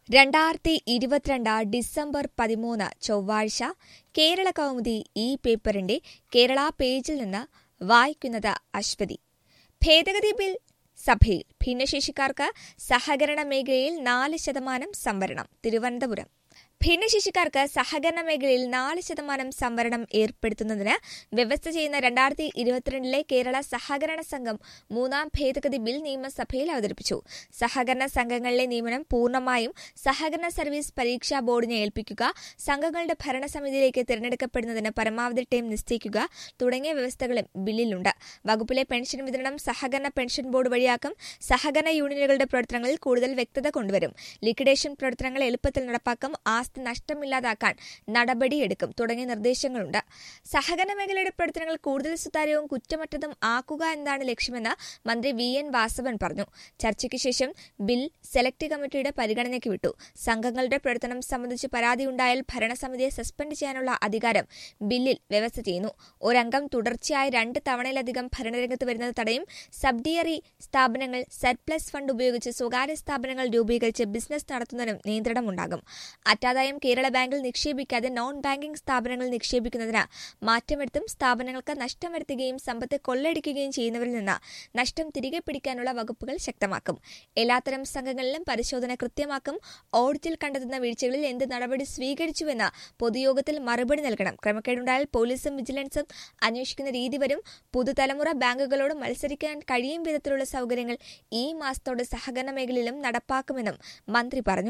രണ്ടായിരത്തി ഇരുപത്തിരണ്ട് ഡിസംബർ പതിമൂന്ന് ചൊവ്വാഴ്ച കേരള കൗമുദി ഈ പേപ്പറിന്റെ കേരള പേജിൽ നിന്ന് വായിക്കുന്നത് അശ്വതി ഭേദഗതി ബിൽ സഭയിൽ ഭിന്നശേഷിക്കാർക്ക് സഹകരണ മേഖലയിൽ നാല് ശതമാനം സംവരണം തിരുവനന്തപുരം ഭിന്നശേഷിക്കാർക്ക് സഹകരണ മേഖലയിൽ നാല് ശതമാനം സംവരണം ഏർപ്പെടുത്തുന്നതിന് വ്യവസ്ഥ ചെയ്യുന്ന രണ്ടായിരത്തി ഇരുപത്തിരണ്ടിലെ കേരള സഹകരണ സംഘം മൂന്നാം ഭേദഗതി ബിൽ നിയമസഭയിൽ അവതരിപ്പിച്ചു സഹകരണ സംഘങ്ങളിലെ നിയമനം പൂർണ്ണമായും സഹകരണ സർവീസ് പരീക്ഷാ ബോർഡിനെ ഏൽപ്പിക്കുക സംഘങ്ങളുടെ ഭരണസമിതിയിലേക്ക് തിരഞ്ഞെടുക്കപ്പെടുന്നതിന് പരമാവധി ടൈം നിശ്ചയിക്കുക തുടങ്ങിയ വ്യവസ്ഥകളും ബില്ലിലുണ്ട് വകുപ്പിലെ പെൻഷൻ വിതരണം സഹകരണ പെൻഷൻ ബോർഡ് വഴിയാക്കും സഹകരണ യൂണിയനുകളുടെ പ്രവർത്തനങ്ങളിൽ കൂടുതൽ വ്യക്തത കൊണ്ടുവരും ലിക്വിഡേഷൻ പ്രവർത്തനങ്ങൾ എളുപ്പത്തിൽ നടപ്പാക്കും ആസ്തി നഷ്ടമില്ലാതാക്കാൻ നടപടിയെടുക്കും തുടങ്ങിയ നിർദ്ദേശങ്ങളുണ്ട് സഹകരണ മേഖലയുടെ പ്രവർത്തനങ്ങൾ കൂടുതൽ സുതാര്യവും കുറ്റമറ്റതും ആക്കുക എന്നതാണ് ലക്ഷ്യമെന്ന് മന്ത്രി വി എൻ വാസവൻ പറഞ്ഞു ചർച്ചയ്ക്ക് ശേഷം ബിൽ സെലക്ട് കമ്മിറ്റിയുടെ പരിഗണനയ്ക്ക് വിട്ടു സംഘങ്ങളുടെ പ്രവർത്തനം സംബന്ധിച്ച് പരാതിയുണ്ടായാൽ ഭരണസമിതിയെ സസ്പെൻഡ് ചെയ്യാനുള്ള അധികാരം ബില്ലിൽ വ്യവസ്ഥ ചെയ്യുന്നു ഒരംഗം തുടർച്ചയായി രണ്ട് തവണയിലധികം ഭരണരംഗത്ത് വരുന്നത് തടയും സബ്ഡിയറി സ്ഥാപനങ്ങൾ സർപ്ലസ് ഫണ്ട് ഉപയോഗിച്ച് സ്വകാര്യ സ്ഥാപനങ്ങൾ രൂപീകരിച്ച് ബിസിനസ് നടത്തുന്നതിനും നിയന്ത്രണമുണ്ടാകും അറ്റാദായം കേരള ബാങ്കിൽ നിക്ഷേപിക്കാതെ നോൺ ബാങ്കിംഗ് സ്ഥാപനങ്ങളിൽ നിക്ഷേപിക്കുന്നതിന് മാറ്റം വരുത്തും സ്ഥാപനങ്ങൾക്ക് നഷ്ടം വരുത്തുകയും സമ്പത്ത് കൊള്ളയടിക്കുകയും ചെയ്യുന്നവരിൽ നിന്ന് നഷ്ടം തിരികെ പിടിക്കാനുള്ള വകുപ്പുകൾ ശക്തമാക്കും എല്ലാത്തരം സംഘങ്ങളിലും പരിശോധന കൃത്യമാക്കും ഓഡിറ്റിൽ കണ്ടെത്തുന്ന വീഴ്ചകളിൽ എന്ത് നടപടി സ്വീകരിച്ചുവെന്ന് പൊതുയോഗത്തിൽ മറുപടി നൽകണം ക്രമക്കേടുണ്ടായാൽ പോലീസും വിജിലൻസും അന്വേഷിക്കുന്ന രീതി വരും പുതുതലമുറ ബാങ്കുകളോട് മത്സരിക്കാൻ കഴിയും വിധത്തിലുള്ള സൗകര്യങ്ങൾ ഈ മാസത്തോടെ സഹകരണ മേഖലയിലും നടപ്പാക്കുമെന്നും മന്ത്രി പറഞ്ഞു